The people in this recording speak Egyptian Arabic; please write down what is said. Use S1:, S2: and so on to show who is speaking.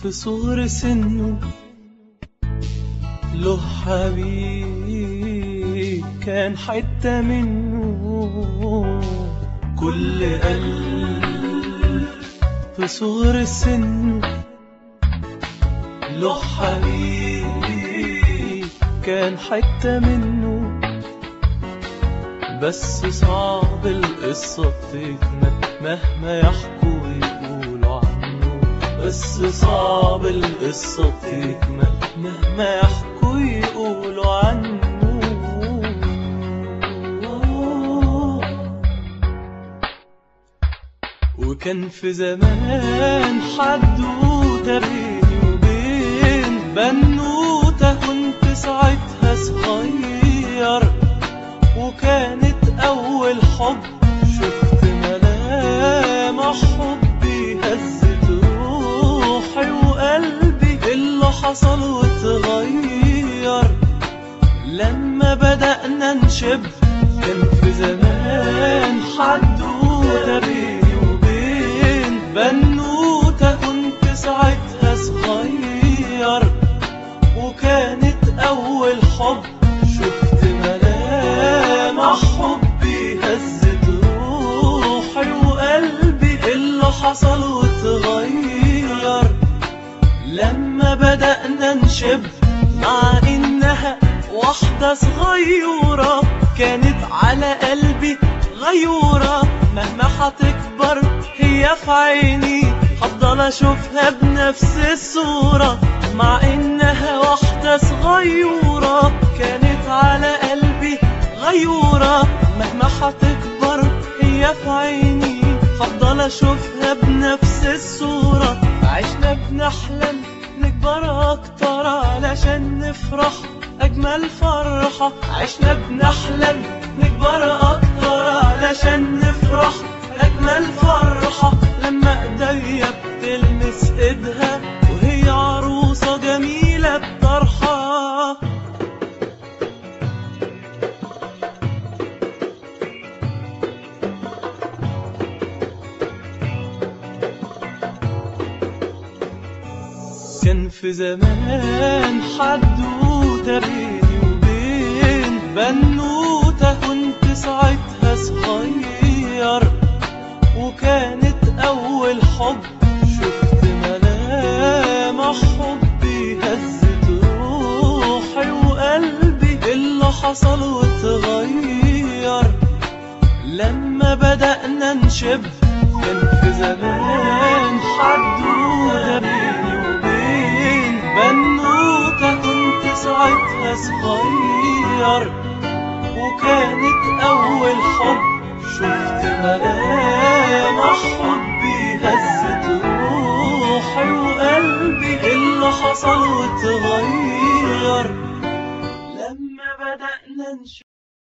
S1: في صغر سنه له حبيب كان حتة منه كل قلب في صغر سنه له حبيب كان حتة منه بس صعب القصة تكمل مهما يحكوا ويقولوا عنه بس صعب القصة تكمل مهما يحكوا ويقولوا عنه وكان في زمان حدوتة بيني وبين بنوتة كنت ساعتها صغير وكانت أول حب شفت ملامح حبي هزت روحي وقلبي اللي حصل واتغير لما بدأنا نشب كان في زمان حدوتة بيني وبين بنوتة كنت ساعتها صغير وكانت أول حب شفت ملامح حبي هزت روحي وقلبي اللي حصل واتغير لما بدأنا نشب مع إنها واحدة صغيرة كانت على قلبي غيورة مهما هتكبر هي في عيني هفضل اشوفها بنفس الصورة مع انها واحدة صغيرة كانت على قلبي غيورة مهما هتكبر هي في عيني هفضل اشوفها بنفس الصورة عشنا بنحلم نكبر اكتر علشان نفرح اجمل فرحة عشنا بنحلم نكبر اكتر علشان نفرح اجمل فرحة لما ايديا بتلمس ايدها وهي عروسة جميلة بطرحة كان في زمان حدوتة بيني وبين بنوتة كنت ساعتها صغير وكانت أول حب شفت ملامح حبي هزت روحي وقلبي اللي حصل واتغير لما بدأنا نشب كان في زمان حدوتة بيني وبين بنوتة كنت ساعتها صغير وكانت أول